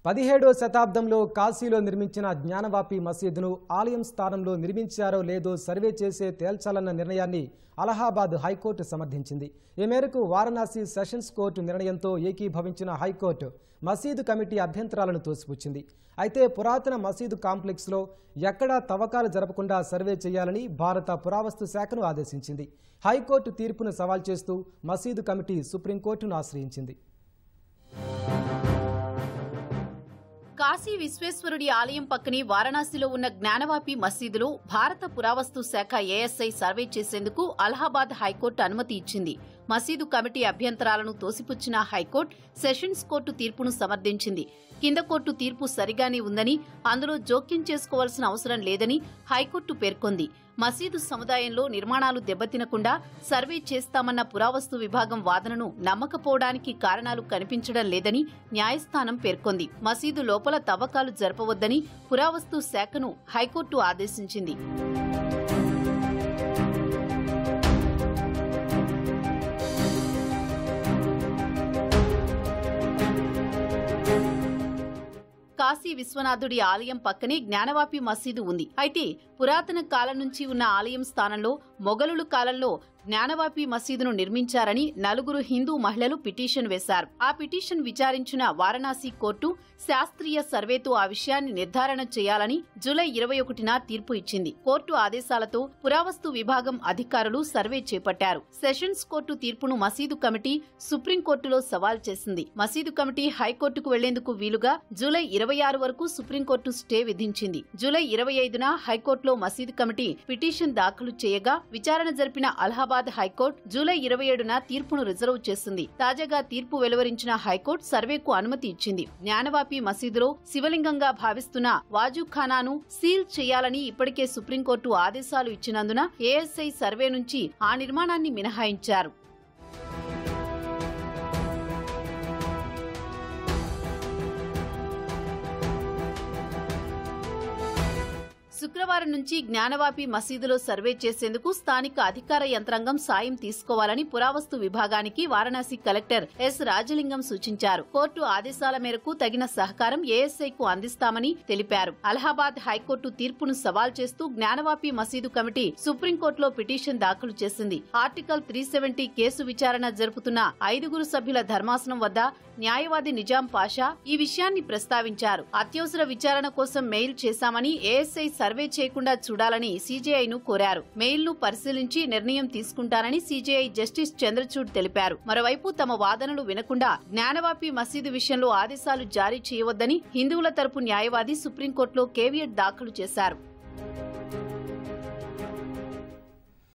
పదిహేడో శతాబ్దంలో కాశీలో నిర్మించిన జ్ఞానవాపి మసీదును ఆలయం స్థానంలో నిర్మించారో లేదో సర్వే చేసే తేల్చాలన్న నిర్ణయాన్ని అలహాబాద్ హైకోర్టు సమర్థించింది ఈ మేరకు వారణాసి సెషన్స్ కోర్టు నిర్ణయంతో ఏకీభవించిన హైకోర్టు మసీదు కమిటీ అభ్యంతరాలను తోసిపుచ్చింది అయితే పురాతన మసీదు కాంప్లెక్స్లో ఎక్కడా తవ్వకాలు జరపకుండా సర్వే చేయాలని భారత పురావస్తు శాఖను ఆదేశించింది హైకోర్టు తీర్పును సవాల్ చేస్తూ మసీదు కమిటీ సుప్రీంకోర్టును ఆశ్రయించింది కాశీ విశ్వేశ్వరుడి ఆలయం పక్కనే వారణాసిలో ఉన్న జ్ఞానవాపి మసీదులో భారత పురావస్తు శాఖ ఏఎస్ఐ సర్వే చేసేందుకు అలహాబాద్ హైకోర్టు అనుమతి ఇచ్చింది మసీదు కమిటీ అభ్యంతరాలను తోసిపుచ్చిన హైకోర్టు సెషన్స్ కోర్టు తీర్పును సమర్థించింది కింద కోర్టు తీర్పు సరిగానే ఉందని అందులో జోక్యం చేసుకోవాల్సిన అవసరం లేదని హైకోర్టు పేర్కొంది మసీదు సముదాయంలో నిర్మాణాలు దెబ్బతినకుండా సర్వే చేస్తామన్న పురావస్తు విభాగం వాదనను నమ్మకపోవడానికి కారణాలు కనిపించడం లేదని న్యాయస్థానం పేర్కొంది మసీదు లోపల తవ్వకాలు జరపవద్దని పురావస్తు శాఖను హైకోర్టు ఆదేశించింది కాశీ విశ్వనాథుడి ఆలయం పక్కనే జ్ఞానవాపి మసీదు ఉంది అయితే పురాతన కాలం నుంచి ఉన్న ఆలయం స్థానంలో మొఘలుల కాలంలో జ్ఞానవాపి మసీదును నిర్మించారని నలుగురు హిందూ మహిళలు పిటిషన్ వేశారు ఆ పిటిషన్ విచారించిన వారణాసి కోర్టు శాస్త్రీయ సర్వేతో ఆ విషయాన్ని నిర్ధారణ చేయాలని జూలై ఇరవై ఒకటిన తీర్పు ఇచ్చింది కోర్టు ఆదేశాలతో పురావస్తు విభాగం అధికారులు సర్వే చేపట్టారు సెషన్స్ కోర్టు తీర్పును మసీదు కమిటీ సుప్రీంకోర్టులో సవాల్ చేసింది మసీదు కమిటీ హైకోర్టుకు వెళ్లేందుకు వీలుగా జూలై ఇరవై ఆరు వరకు సుప్రీంకోర్టు స్టే విధించింది జూలై ఇరవై ఐదున హైకోర్టులో మసీదు కమిటీ పిటిషన్ దాఖలు చేయగా విచారణ జరిపిన అలహాబాద్ హైకోర్టు జూలై ఇరవై ఏడున తీర్పును రిజర్వ్ చేసింది తాజాగా తీర్పు వెలువరించిన హైకోర్టు సర్వేకు అనుమతి ఇచ్చింది జ్ఞానవాపి మసీదులో శివలింగంగా భావిస్తున్న వాజుఖానాను సీల్ చేయాలని ఇప్పటికే సుప్రీంకోర్టు ఆదేశాలు ఇచ్చినందున ఏఎస్ఐ సర్వే నుంచి ఆ నిర్మాణాన్ని మినహాయించారు శుక్రవారం నుంచి జ్ఞానవాపి మసీదులో సర్వే చేసేందుకు స్థానిక అధికార యంత్రాంగం సాయం తీసుకోవాలని పురావస్తు విభాగానికి వారణాసి కలెక్టర్ ఎస్ రాజలింగం సూచించారు కోర్టు ఆదేశాల మేరకు తగిన సహకారం ఏఎస్ఐకు అందిస్తామని తెలిపారు అలహాబాద్ హైకోర్టు తీర్పును సవాల్ చేస్తూ జ్ఞానవాపి మసీదు కమిటీ సుప్రీంకోర్టులో పిటిషన్ దాఖలు చేసింది ఆర్టికల్ త్రీ సెవెంటీ కేసు విచారణ జరుపుతున్న ఐదుగురు సభ్యుల ధర్మాసనం వద్ద న్యాయవాది నిజాం పాషా ఈ విషయాన్ని ప్రస్తావించారు అత్యవసర విచారణ కోసం మెయిల్ చేశామని ఏఎస్ఐ సర్వే చేయకుండా చూడాలని సీజేఐను కోరారు మెయిల్ ను పరిశీలించి నిర్ణయం తీసుకుంటారని సీజేఐ జస్టిస్ చంద్రచూడ్ తెలిపారు మరోవైపు తమ వాదనలు వినకుండా జ్ఞానవాపి మసీదు విషయంలో ఆదేశాలు జారీ చేయవద్దని హిందువుల తరపు న్యాయవాది సుప్రీంకోర్టులో కేవియట్ దాఖలు చేశారు